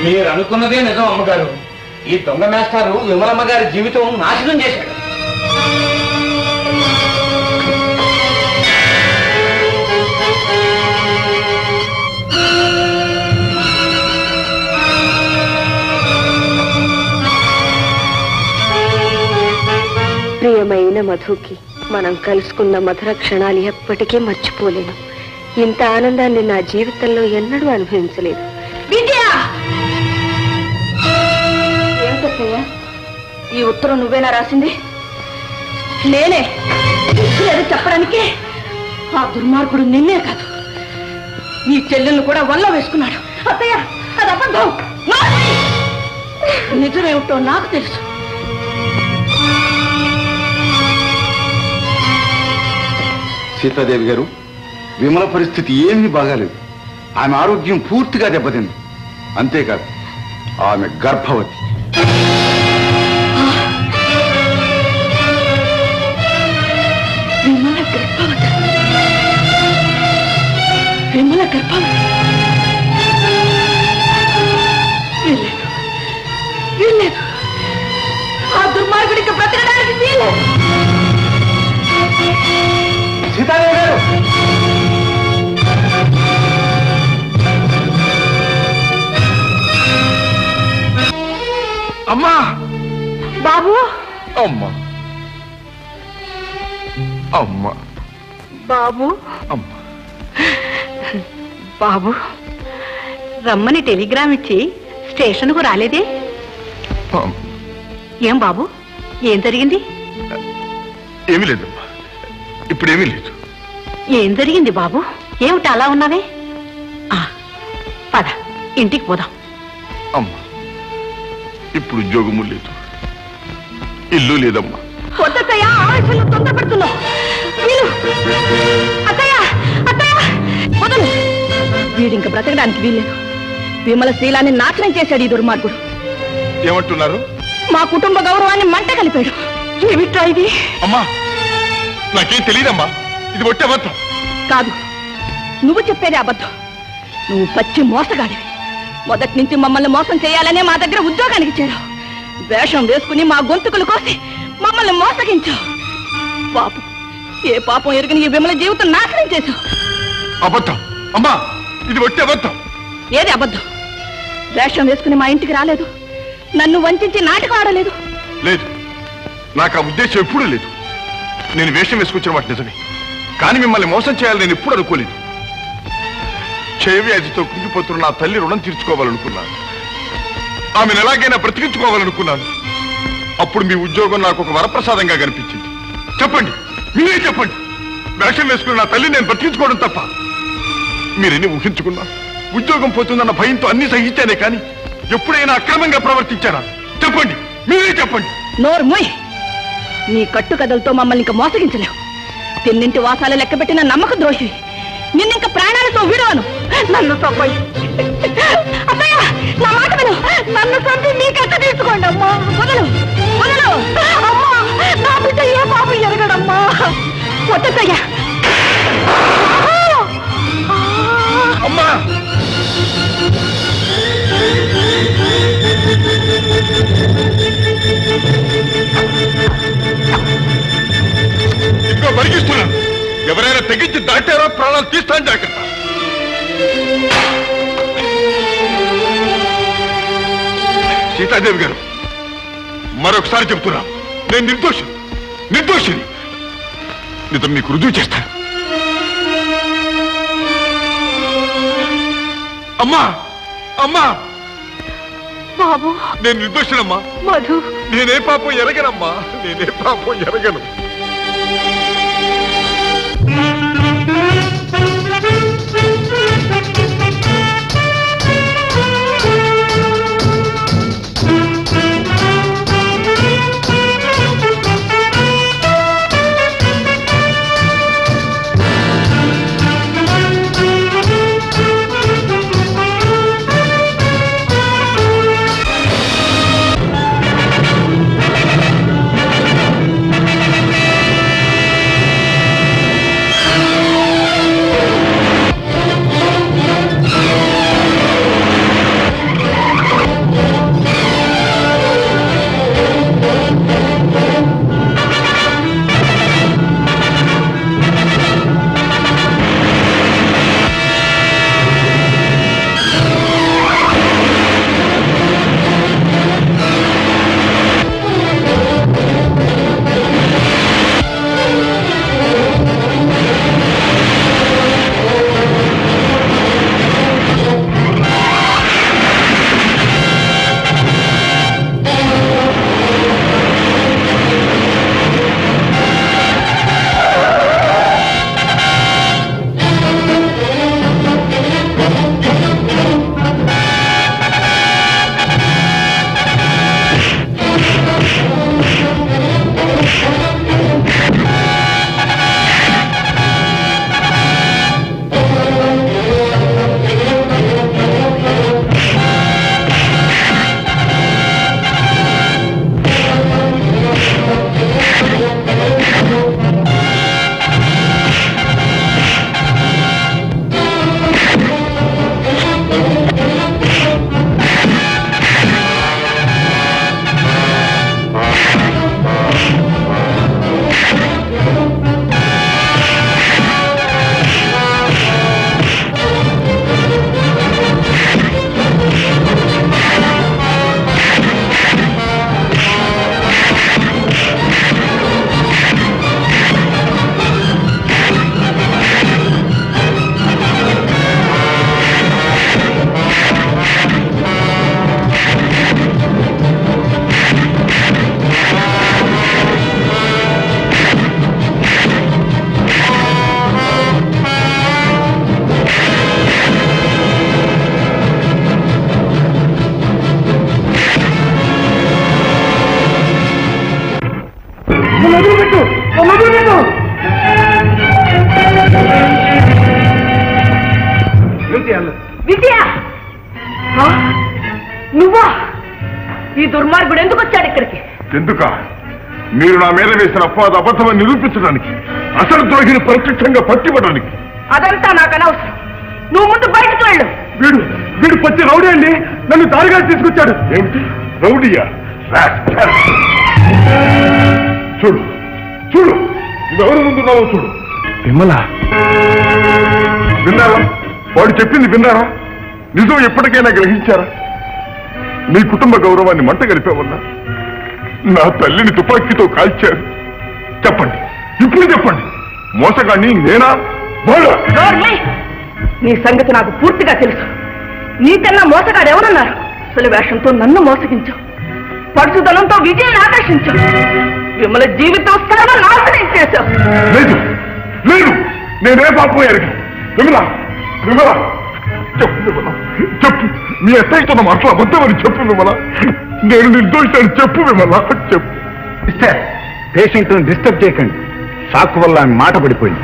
మీరు అనుకున్నదే నిజం అమ్మగారు ఈ దొంగ మేస్టారు విమలమ్మ గారి జీవితం నాశనం చేశాడు ప్రియమైన మధుకి మనం కలుసుకున్న మధుర క్షణాలు ఎప్పటికీ మర్చిపోలేను ఇంత ఆనందాన్ని నా జీవితంలో ఎన్నడూ అనుభవించలేదు విద్య ఏమిటయ్యా ఈ ఉత్తరం నువ్వేనా రాసింది నేనే లేదు చెప్పడానికి ఆ దుర్మార్గుడు నిన్నే కాదు నీ చెల్లెల్ని కూడా వల్ల వేసుకున్నాడు అత్తయ్య అది అబద్ధం నాది. నిజమేమిటో నాకు తెలుసు సీతాదేవి గారు విమల పరిస్థితి ఏమీ బాగాలేదు ఆమె ఆరోగ్యం పూర్తిగా దెబ్బతింది అంతేకాదు ఆమె గర్భవతి విమల గర్భవతి విమల గర్భవతి వీల్లేదు వీల్లేదు ఆ దుర్మార్గుడికి బ్రతకడానికి వీల్లేదు సీతాదేవి గారు అమ్మా బాబు అమ్మా అమ్మా బాబు అమ్మా బాబు రమ్మని టెలిగ్రామ్ ఇచ్చి స్టేషన్కు రాలేదే అమ్మా. ఏం బాబు ఏం జరిగింది ఏమీ లేదమ్మా ఇప్పుడేమీ లేదు ఏం జరిగింది బాబు ఏమిటి అలా ఉన్నావే ఆ, పద ఇంటికి పోదాం అమ్మా ఇప్పుడు ఉద్యోగము లేదు ఇల్లు లేదమ్మా వద్దయ్య ఆవేశంలో తొందరపడుతున్నావు వీలు అత్తయ్య అత్తయ్య వదలు వీడింక బ్రతకడానికి వీల్లేదు విమల శీలాన్ని నాశనం చేశాడు ఈ దుర్మార్గుడు ఏమంటున్నారు మా కుటుంబ గౌరవాన్ని మంట కలిపాడు ఏమిట్రా ఇది అమ్మా నాకేం తెలియదమ్మా ఇది ఒట్టి అబద్ధం కాదు నువ్వు చెప్పేది అబద్ధం నువ్వు పచ్చి మోసగాడివి మొదటి నుంచి మమ్మల్ని మోసం చేయాలనే మా దగ్గర ఉద్యోగానికి చేరావు వేషం వేసుకుని మా గొంతుకులు కోసి మమ్మల్ని మోసగించావు పాపం ఏ పాపం ఎరుగని ఈ విమల జీవితం నాశనం చేశావు అబద్ధం అమ్మా ఇది ఒట్టి అబద్ధం ఏది అబద్ధం వేషం వేసుకుని మా ఇంటికి రాలేదు నన్ను వంచి నాటకం ఆడలేదు లేదు నాకు ఆ ఉద్దేశం ఎప్పుడూ లేదు నేను వేషం వేసుకొచ్చిన వాటి నిజమే కానీ మిమ్మల్ని మోసం చేయాలని నేను ఎప్పుడు అనుకోలేదు క్షయవ్యాధితో కుంగిపోతున్న నా తల్లి రుణం తీర్చుకోవాలనుకున్నాను ఆమెను ఎలాగైనా బ్రతికించుకోవాలనుకున్నాను అప్పుడు మీ ఉద్యోగం నాకు ఒక వరప్రసాదంగా కనిపించింది చెప్పండి మీరే చెప్పండి వేషం వేసుకున్న నా తల్లి నేను బ్రతికించుకోవడం తప్ప మీరెన్ని ఊహించుకున్నా ఉద్యోగం పోతుందన్న భయంతో అన్ని సహించానే కానీ ఎప్పుడైనా అక్రమంగా ప్రవర్తించారా చెప్పండి మీరే చెప్పండి నోరు మూయ్ నీ కట్టుకథలతో మమ్మల్ని ఇంకా మోసగించలేవు తిన్నింటి వాసాలు లెక్కబెట్టిన నమ్మక ద్రోషి నిన్నింక ప్రాణాలతో విడవను నన్ను తప్పయి అత్తయ్య నా మాట విను నన్ను చంపి మీ కట్ట తీసుకోండి అమ్మా వదలు వదలు అమ్మా నా బిడ్డ ఏ పాపం ఎరగడమ్మా వద్దయ్యా అమ్మా ఇంకో మరిగిస్తున్నాను ఎవరైనా తెగించి దాటారో ప్రాణాలు తీస్తాను జాగ్రత్త సీతాదేవి గారు మరొకసారి చెప్తున్నా నేను నిర్దోషి నిర్దోషిని నిజం మీకు రుజువు చేస్తాను అమ్మా అమ్మా బాబు నేను నిర్దోషినమ్మా మధు నేనే పాపం ఎరగనమ్మా నేనే పాపం ఎరగను ఆ దుర్మార్గుడు ఎందుకు వచ్చాడు ఇక్కడికి ఎందుక మీరు నా మీద వేసిన అపవాద అబద్ధమని నిరూపించడానికి అసలు ద్రోహిని ప్రత్యక్షంగా పట్టివ్వడానికి అదంతా నాకు అనవసరం నువ్వు ముందు బయటకు వెళ్ళు వీడు వీడు పచ్చి రౌడీ అండి నన్ను దారిగా తీసుకొచ్చాడు ఏమిటి రౌడీయా రాస్కల్. చూడు చూడు ఎవరు ముందున్నావో చూడు విమల విన్నారా వాడు చెప్పింది విన్నారా నిజం ఎప్పటికైనా గ్రహించారా మీ కుటుంబ గౌరవాన్ని మంట గడిపేవన్నా నా తల్లిని తుపాకీతో కాల్చారు చెప్పండి ఇప్పుడు చెప్పండి మోసగాన్ని నేనా వాడా? నోర్మి! నీ సంగతి నాకు పూర్తిగా తెలుసు నీకన్నా మోసగాడు ఎవరన్నారు అసలు వేషంతో నన్ను మోసగించు పడుచుదనంతో విజయాన్ని ఆకర్షించు విమల జీవితం సర్వనాశనం చేశావు లేదు లేదు నేనే పాపం ఎరగ విమలా విమలా చెప్పు విమలా చెప్పు మీ ఎత్తైతున్న మాటలు అబద్ధమని చెప్పు విమలా నేను నిర్దోషాన్ని చెప్పు విమలా చెప్పు మిస్టర్ పేషెంట్ డిస్టర్బ్ చేయకండి షాక్ వల్ల ఆమె మాట పడిపోయింది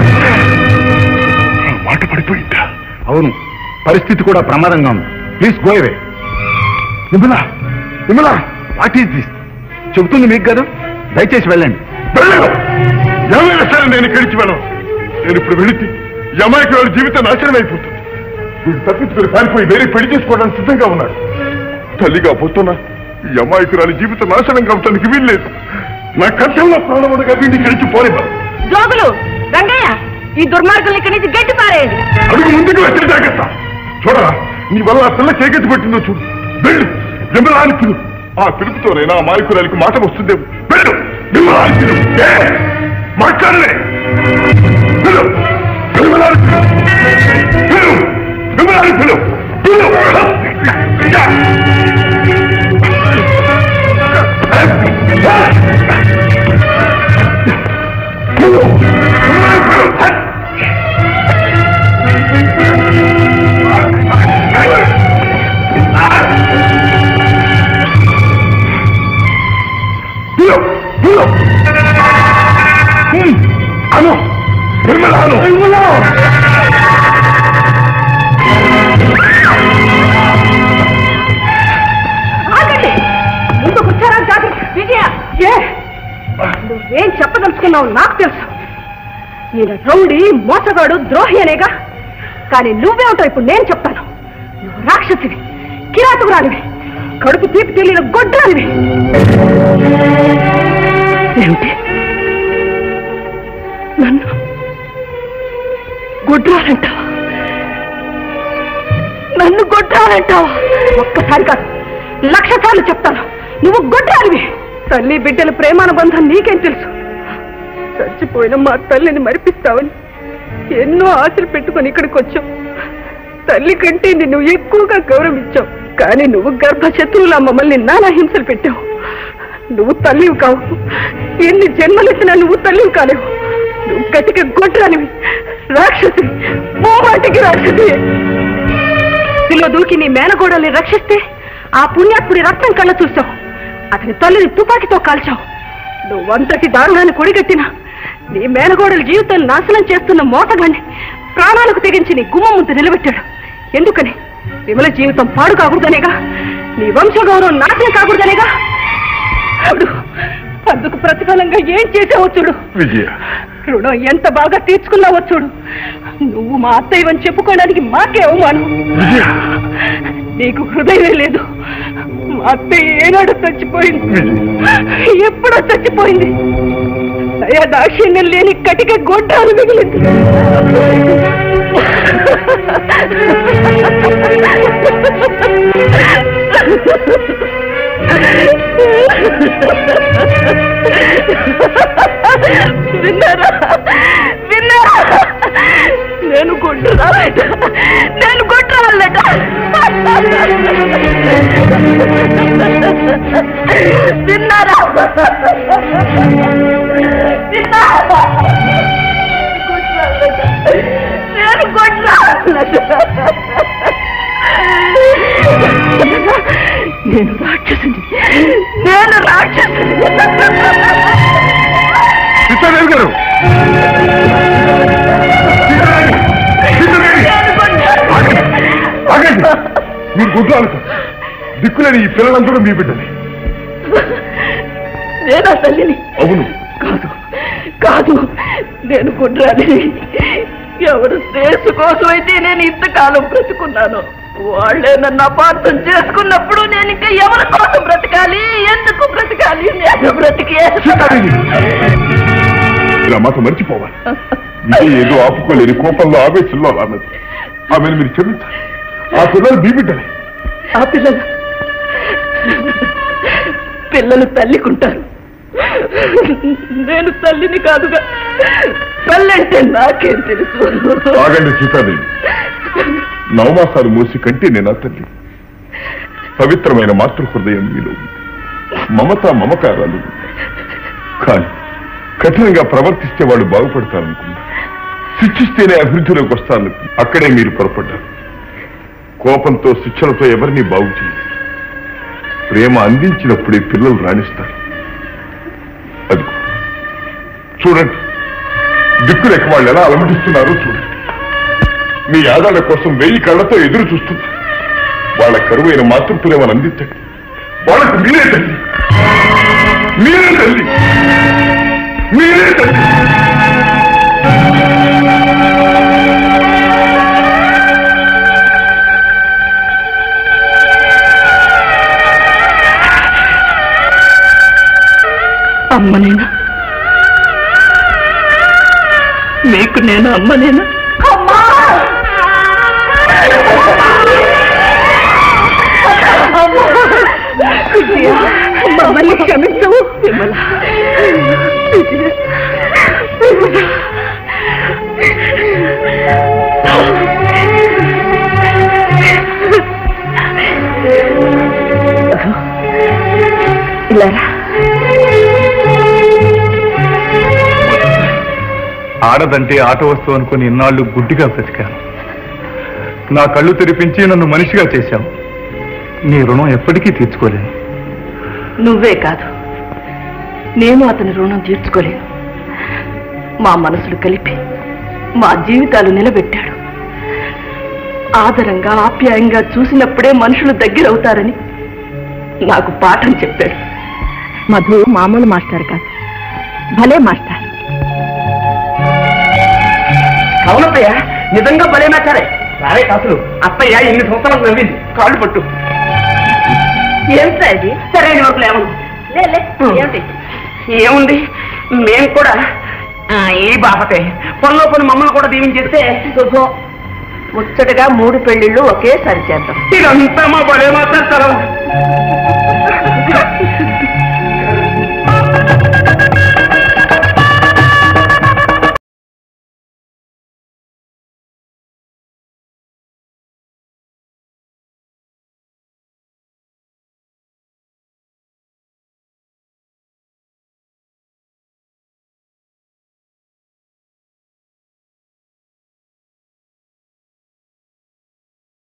ఆ మాట పడిపోయిందా అవును పరిస్థితి కూడా ప్రమాదంగా ఉంది please go away Vimala Vimala what is this చెబుతుంది మీకు కదా దయచేసి వెళ్ళండి వెళ్ళను ఏమైనా సరే నేను ఇక్కడికి వెళ్ళను నేను ఇప్పుడు వెళితే ఈ అమ్మాయికి వాళ్ళ జీవితం నాశనం అయిపోతుంది వీడు తప్పించుకుని పారిపోయి వేరే పెళ్లి చేసుకోవడానికి సిద్ధంగా ఉన్నాడు తల్లిగా పోతున్నా ఈ అమ్మాయికి రాని జీవితం నాశనం కావటానికి వీల్లేదు నా కష్టంలో ప్రాణం ఉండగా వీడిని ఇక్కడికి పోనివ్వను జోగులు రంగయ్య ఈ దుర్మార్గుల్ని ఇక్కడి నుంచి గట్టి పారేయండి అడుగు ముందుకు వచ్చి జాగ్రత్త చూడరా నీ వల్ల ఆ పిల్ల చేకెత్తి పెట్టిందో చూడు వెళ్ళు విమలాని పిలు ఆ పిలుపుతోనైనా ఆ మాయకురాలికి మాట వస్తుందేమో వెళ్ళు విమలాని పిలు ఏ! మాట్లాడలే పిలు విమలాని పిలు పిలు విమలాని పిలు పిలు పిలు విమలాని పిలు పిలు పిలు హ్మ్. అను విమల అను విమల ఆగండి ముందు కూర్చారా జాగ్రత్త విజయ ఏ నువ్వేం చెప్పదలుచుకున్నావు నాకు తెలుసు ఈయన రౌడీ మోసగాడు ద్రోహి అనేగా కానీ నువ్వేమిటో ఇప్పుడు నేను చెప్తాను నువ్వు రాక్షసివి కిరాతకురాలివి కడుపు తీపి తెలియని గొడ్డాలివి ఏమిటి నన్ను గొడ్రాలంటావా నన్ను గొడ్రాలంటావా ఒక్కసారి కాదు లక్ష సార్లు చెప్తాను నువ్వు గొడ్రాలివి తల్లి బిడ్డల ప్రేమానుబంధం నీకేం తెలుసు చచ్చిపోయిన మా తల్లిని మరిపిస్తావని ఎన్నో ఆశలు పెట్టుకొని ఇక్కడికి వచ్చావు తల్లి కంటే నిన్ను ఎక్కువగా గౌరవించావు కానీ నువ్వు గర్భ శత్రువులా మమ్మల్ని నానా హింసలు పెట్టావు నువ్వు తల్లివి కావు ఎన్ని జన్మలెత్తినా నువ్వు తల్లివి కాలేవు నువ్వు గట్టిగా గొడ్రానివి రాక్షసి మూమాటికి రాక్షసి పిల్లో దూకి నీ మేనగోడల్ని రక్షిస్తే ఆ పుణ్యాత్ముడి రక్తం కళ్ళ చూసావు అతని తల్లిని తుపాకీతో కాల్చావు నువ్వంతటి దారుణాన్ని కొడిగట్టినా నీ మేనగోడల జీవితం నాశనం చేస్తున్న మోసగాన్ని ప్రాణాలకు తెగించి నీ గుమ్మ ముందు నిలబెట్టాడు ఎందుకని విమల జీవితం పాడు కాకూడదనేగా నీ వంశగౌరవం నాశనం కాకూడదనేగా చూడు అందుకు ప్రతిఫలంగా ఏం చేసావో చూడు విజయ రుణం ఎంత బాగా తీర్చుకున్నావో చూడు నువ్వు మా అత్తయ్యవని చెప్పుకోవడానికి మాకే అవమానం నీకు హృదయమే లేదు మా అత్తయ్య ఏనాడు చచ్చిపోయింది ఎప్పుడో చచ్చిపోయింది అయ్యా దాక్షిణ్యం లేని కటిక గొడ్డాలు మిగిలింది విన్నారా విన్నారా నేను గుడ్డురాలట నేను గుడ్డురాలట విన్నారా విన్నారా నేను గుడ్డురాలట నేను రాక్షసుని నేను రాక్షసుని సీతాదేవి గారు సీతాదేవి! సీతాదేవి! ఆగండి ఆగండి మీరు గుడ్రాలు దిక్కులే తల్లిని ఈ పిల్లలందరూ మీ బిడ్డలే నేనా తల్లిని అవును కాదు కాదు నేను కుట్రాలిని ఎవరు శ్రేయస్సు కోసం అయితే నేను ఇంతకాలం బ్రతుకున్నాను వాళ్ళే నన్ను అపార్థం చేసుకున్నప్పుడు నేను ఇంకా ఎవరి కోసం బ్రతకాలి ఎందుకు బ్రతకాలి నేను బ్రతికే సీతాదేవి ఇలా మాట మర్చిపోవాలి ఇదే ఏదో ఆపుకోలేని కోపంలో ఆవేశంలో అలా అన్నది ఆమెను మీరు క్షమించాలి ఆ పిల్లలు మీ బిడ్డలే ఆ పిల్లలు పిల్లలు తల్లికుంటారు నేను తల్లిని కాదుగా తల్లంటే నాకేం తెలుసు ఆగండి సీతాదేవి నవమాసాలు మూసి కంటే నేను తల్లి పవిత్రమైన మాతృ హృదయం మీలో ఉంది. మమత మమకారాలు కానీ కఠినంగా ప్రవర్తిస్తే వాళ్ళు బాగుపడతారనుకున్నా శిక్షిస్తేనే అభివృద్ధిలోకి వస్తారనుకు అక్కడే మీరు పొరపడ్డారు కోపంతో శిక్షలతో ఎవరిని బాగు చేయరు ప్రేమ అందించినప్పుడే పిల్లలు రాణిస్తారు అది చూడండి దిక్కులెక్క వాళ్ళు ఎలా అలమటిస్తున్నారో చూడండి మీ ఆదాల కోసం వెయ్యి కళ్ళతో ఎదురు చూస్తున్నారు వాళ్ళ కరువైన మాతృప్రేమను అందించండి వాళ్ళకు మీరే తల్లి మీరే తల్లి మీరే తల్లి అమ్మనేనా మీకు నేను అమ్మనేనా అమ్మా మమ్మల్ని క్షమించవు విమల ఇలా రా. ఆడదంటే ఆట వస్తువు అనుకుని ఇన్నాళ్ళు గుడ్డిగా బ్రతికాను నా కళ్ళు తెరిపించి నన్ను మనిషిగా చేశావు నీ రుణం ఎప్పటికీ తీర్చుకోలేను నువ్వే కాదు నేను అతని రుణం తీర్చుకోలేను మా మనసులు కలిపి మా జీవితాలు నిలబెట్టాడు ఆదరంగా ఆప్యాయంగా చూసినప్పుడే మనుషులు దగ్గరవుతారని నాకు పాఠం చెప్పాడు మధు మామూలు మాస్టర్ కాదు భలే మాస్టర్ అవునత్తయ్య నిజంగా భలే నచ్చారే సరే కాసులు అత్తయ్య ఎన్ని సంవత్సరాలు నవ్వింది కాళ్ళు పట్టు ఏమిటా ఇది సరైన వరకు ఏముంది ఏమిటి ఏముంది మేము కూడా ఆ, ఈ బాపతే పనిలో పని మమ్మల్ని కూడా దీవించేస్తే శుభం ముచ్చటగా మూడు పెళ్లిళ్ళు ఒకేసారి చేద్దాం ఇదంతా మా భలే మాట్లాడతారు